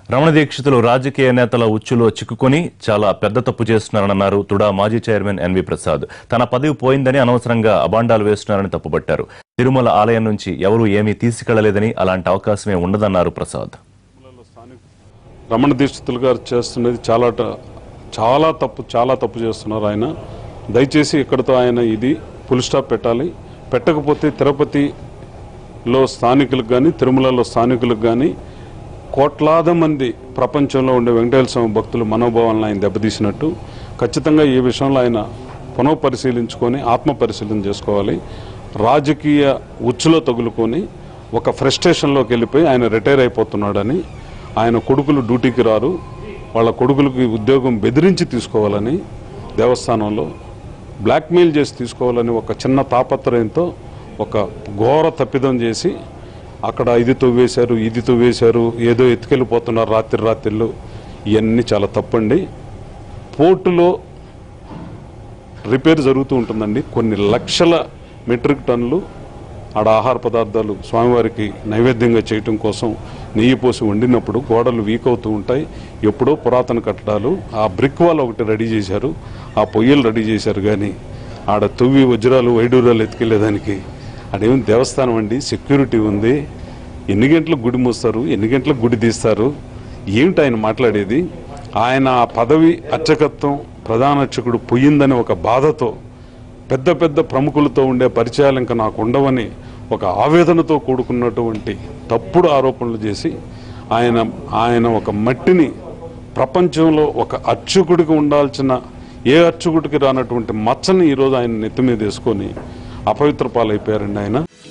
రమణ దీక్షితులు రాజకీయ నేతల ఉచ్చులో చిక్కుకొని చాలా పెద్ద తప్పు చేస్తున్నారన్నారు తుడా మాజీ చైర్మన్ ఎన్వి ప్రసాద్ తన పదవి పోయిందని అనవసరంగా అబాండాలు వేస్తున్నారని తప్పుపట్టారు తిరుమల ఆలయం నుంచి ఎవరూ ఏమీ తీసుకెళ్లలేదని అలాంటి అవకాశమే ఉండదన్నారు ప్రసాద్ రమణ దీక్షితులు గారు చేస్తున్నది చాలా ట- చాలా తప్పు చాలా తప్పు చేస్తున్నారు ఆయన దయచేసి ఇక్కడతో ఆయన ఇది ఫుల్ స్టాప్ పెట్టాలి పెట్టకపోతే తిరుపతిలో స్థానికులకు కానీ తిరుమలలో స్థానికులకు కానీ కోట్లాది మంది ప్రపంచంలో ఉండే వెంకటేశ్వర స్వామి భక్తుల మనోభావాలను ఆయన దెబ్బతీసినట్టు ఖచ్చితంగా ఈ విషయంలో ఆయన పునఃపరిశీలించుకొని ఆత్మ పరిశీలన చేసుకోవాలి రాజకీయ ఉచ్చులో తగులుకొని ఒక ఫ్రస్ట్రేషన్లోకి వెళ్ళిపోయి ఆయన రిటైర్ అయిపోతున్నాడని ఆయన కొడుకులు డ్యూటీకి రారు వాళ్ళ కొడుకులకి ఉద్యోగం బెదిరించి తీసుకోవాలని దేవస్థానంలో బ్లాక్మెయిల్ చేసి తీసుకోవాలని ఒక చిన్న తాపత్రయంతో ఒక ఘోర తప్పిదం చేసి అక్కడ ఇది తవ్వేశారు ఇది తవ్వేశారు ఏదో ఎత్తుకెళ్ళిపోతున్నారు రాత్రి రాత్రిళ్ళు ఇవన్నీ చాలా తప్పండి పోర్టులో రిపేర్ జరుగుతూ ఉంటుందండి కొన్ని లక్షల మెట్రిక్ టన్నులు ఆడ ఆహార పదార్థాలు స్వామివారికి నైవేద్యంగా చేయటం కోసం నెయ్యి పోసి వండినప్పుడు గోడలు వీక్ అవుతూ ఉంటాయి ఎప్పుడో పురాతన కట్టడాలు ఆ బ్రిక్ వాల్ ఒకటి రెడీ చేశారు ఆ పొయ్యలు రెడీ చేశారు కానీ ఆడ తువ్వి వజ్రాలు వైడూరాలు ఎత్తుకెళ్లేదానికి అదేమి దేవస్థానం అండి సెక్యూరిటీ ఉంది ఎన్ని గంటలకు గుడి మూస్తారు ఎన్ని గంటలకు గుడి తీస్తారు ఏమిటి ఆయన మాట్లాడేది ఆయన ఆ పదవి అర్చకత్వం ప్రధాన అర్చకుడు పోయిందని ఒక బాధతో పెద్ద పెద్ద ప్రముఖులతో ఉండే పరిచయాలు ఇంకా నాకు ఉండవని ఒక ఆవేదనతో కూడుకున్నటువంటి తప్పుడు ఆరోపణలు చేసి ఆయన ఆయన ఒక మట్టిని ప్రపంచంలో ఒక అర్చకుడికి ఉండాల్సిన ఏ అర్చకుడికి రానటువంటి మచ్చని ఈరోజు ఆయన నెత్తి మీద వేసుకొని అపవిత్ర పాలైపోయారండి ఆయన